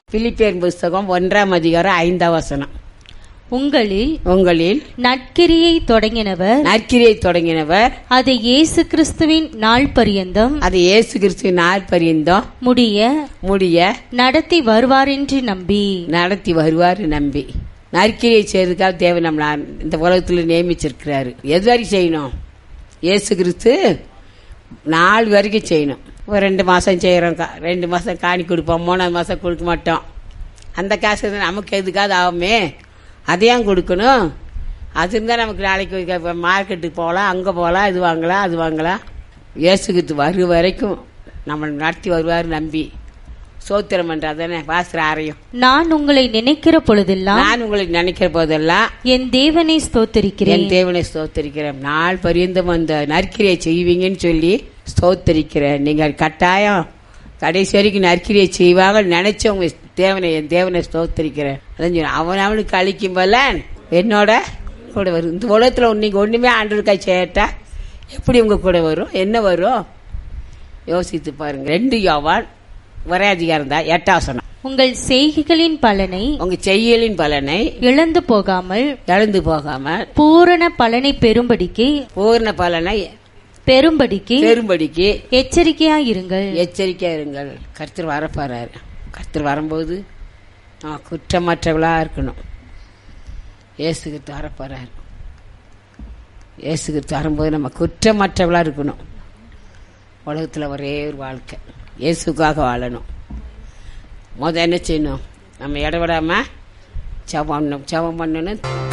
Philippian புஸ்தகம் ஒன்றாம் அதிகாரம் ஐந்தாம் வசனம் உங்களில் உங்களில் நற்கிரியை தொடங்கினவர் நற்கிரியை தொடங்கினவர் அதை இயேசு கிறிஸ்துவின் நாள் பரியந்தம் அது இயேசு கிறிஸ்துவின் நாள் பரியந்தம் முடிய முடிய நடத்தி வருவாரென்று நம்பி நடத்தி வருவார் நம்பி நற்கிரியை செய்யறதுக்காக தேவன் நம்மள இந்த உலகத்தில் நியமிச்சிருக்கிறாரு எது வரைக்கும் செய்யணும் இயேசு கிறிஸ்து நாலு வரைக்கும் செய்யணும் ஒரு ரெண்டு மாதம் செய்கிறோம் கா ரெண்டு மாதம் காணி கொடுப்போம் மூணாவது மாதம் கொடுக்க மாட்டோம் அந்த காசு இருந்தா நமக்கு எதுக்காவது ஆகுமே அதையும் கொடுக்கணும் அது இருந்தால் நமக்கு நாளைக்கு மார்க்கெட்டுக்கு போகலாம் அங்கே போகலாம் இது வாங்கலாம் அது வாங்கலாம் இயேசு கிறிஸ்து வரு வரைக்கும் நம்மளை நடத்தி வருவார் நம்பி சோத்திரம் தானே பாஸ்கர் ஆரையும் நான் உங்களை நினைக்கிற பொழுதெல்லாம் நான் உங்களை நினைக்கிற போதெல்லாம் என் தேவனை ஸ்தோத்தரிக்கிறேன் என் தேவனை ஸ்தோத்தரிக்கிறேன் நாள் பரியந்தம் அந்த நற்கிரியை செய்வீங்கன்னு சொல்லி ஸ்தோத்தரிக்கிறேன் நீங்கள் கட்டாயம் கடைசி வரைக்கும் நற்கிரியை செய்வாங்க நினைச்சவங்க தேவனை என் தேவனை ஸ்தோத்தரிக்கிறேன் அதான் சொல்றேன். அவன் அவனுக்கு அழிக்கும் போல என்னோட கூட வரும் இந்த உலகத்தில் நீங்க ஒண்ணுமே ஆண்டவருக்காய் செய்யட்டா எப்படி உங்க கூட வரும் என்ன வரும் யோசித்து பாருங்க ரெண்டு யோவான் ஒரே அதிகாரம் தான் எட்டாசனம் உங்கள் செய்கைகளின் பலனை உங்க செய்யலின் பலனை இழந்து போகாமல் இழந்து போகாம பூரண பலனை பெறும்படிக்கு பூர்ண பலனை பெறும்படிக்கு பெரும்படிக்கு எச்சரிக்கையாயிருங்கள் எச்சரிக்கையா இருங்கள் கர்த்தர் வரப்போறாரு கர்த்தர் வரும்போது நான் குற்றமற்றவளா இருக்கணும் இயேசுகிட்டு வரப்போறாரு இயேசுகிட்டு வரும்போது நம்ம குற்றமற்றவளா இருக்கணும் உலகத்துல ஒரே ஒரு வாழ்க்கை இயேசுக்காக வாழணும் முத என்ன செய்யணும் நம்ம இடவிடாம ஜபம் பண்ணணும் ஜபம் பண்ணணும்